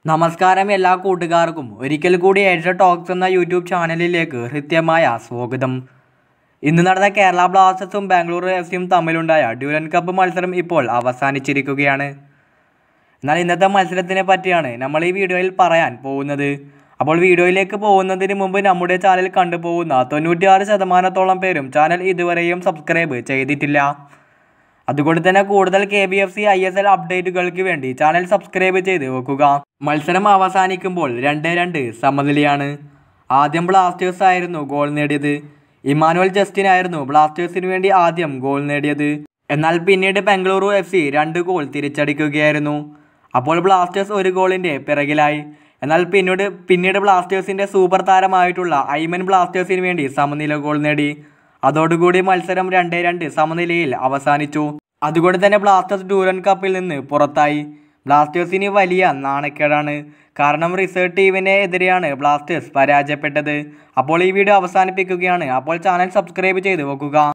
നമസ്കാരം എല്ലാ കൂട്ടുകാർക്കും ഒരിക്കൽ കൂടി ഏഷ്യ ടോക്സ് എന്ന യൂട്യൂബ് ചാനലിലേക്ക് ഹൃദ്യമായ സ്വാഗതം ഇന്ന് നടന്ന കേരള ബ്ലാസ്റ്റേഴ്സും ബാംഗ്ലൂർ എഫ് സിയും തമ്മിലുണ്ടായ ഡ്യൂറൻ കപ്പ് മത്സരം ഇപ്പോൾ അവസാനിച്ചിരിക്കുകയാണ് എന്നാൽ ഇന്നത്തെ മത്സരത്തിനെ പറ്റിയാണ് നമ്മൾ ഈ വീഡിയോയിൽ പറയാൻ പോകുന്നത് അപ്പോൾ വീഡിയോയിലേക്ക് പോകുന്നതിന് മുമ്പ് നമ്മുടെ ചാനൽ കണ്ടുപോകുന്ന തൊണ്ണൂറ്റിയാറ് ശതമാനത്തോളം പേരും ചാനൽ ഇതുവരെയും സബ്സ്ക്രൈബ് ചെയ്തിട്ടില്ല അതുകൊണ്ട് തന്നെ കൂടുതൽ K B F C I S L അപ്ഡേറ്റുകൾക്ക് വേണ്ടി ചാനൽ സബ്സ്ക്രൈബ് ചെയ്ത് വെക്കുക മത്സരം അവസാനിക്കുമ്പോൾ രണ്ട് രണ്ട് സമനിലയാണ് ആദ്യം ബ്ലാസ്റ്റേഴ്സ് ആയിരുന്നു ഗോൾ നേടിയത് ഇമാനുവൽ ജസ്റ്റിൻ ആയിരുന്നു ബ്ലാസ്റ്റേഴ്സിന് വേണ്ടി ആദ്യം ഗോൾ നേടിയത് എന്നാൽ പിന്നീട് ബംഗളൂരു എഫ് സി രണ്ട് ഗോൾ തിരിച്ചടിക്കുകയായിരുന്നു അപ്പോൾ ബ്ലാസ്റ്റേഴ്സ് ഒരു ഗോളിൻ്റെ പിറകിലായി എന്നാൽ പിന്നീട് പിന്നീട് ബ്ലാസ്റ്റേഴ്സിൻ്റെ സൂപ്പർ താരമായിട്ടുള്ള ഐമൻ ബ്ലാസ്റ്റേഴ്സിന് വേണ്ടി സമനില ഗോൾ നേടി അതോടുകൂടി മത്സരം രണ്ടേ രണ്ട് സമനിലയിൽ അവസാനിച്ചു അതുകൊണ്ട് തന്നെ ബ്ലാസ്റ്റേഴ്സ് ഡൂറൻ കപ്പിൽ നിന്ന് പുറത്തായി ബ്ലാസ്റ്റേഴ്സിന് വലിയ നാണക്കേടാണ് കാരണം റിസർട്ട് ടീമിനെ എതിരെയാണ് ബ്ലാസ്റ്റേഴ്സ് പരാജയപ്പെട്ടത് അപ്പോൾ ഈ വീഡിയോ അവസാനിപ്പിക്കുകയാണ് അപ്പോൾ ചാനൽ സബ്സ്ക്രൈബ് ചെയ്ത് വെക്കുക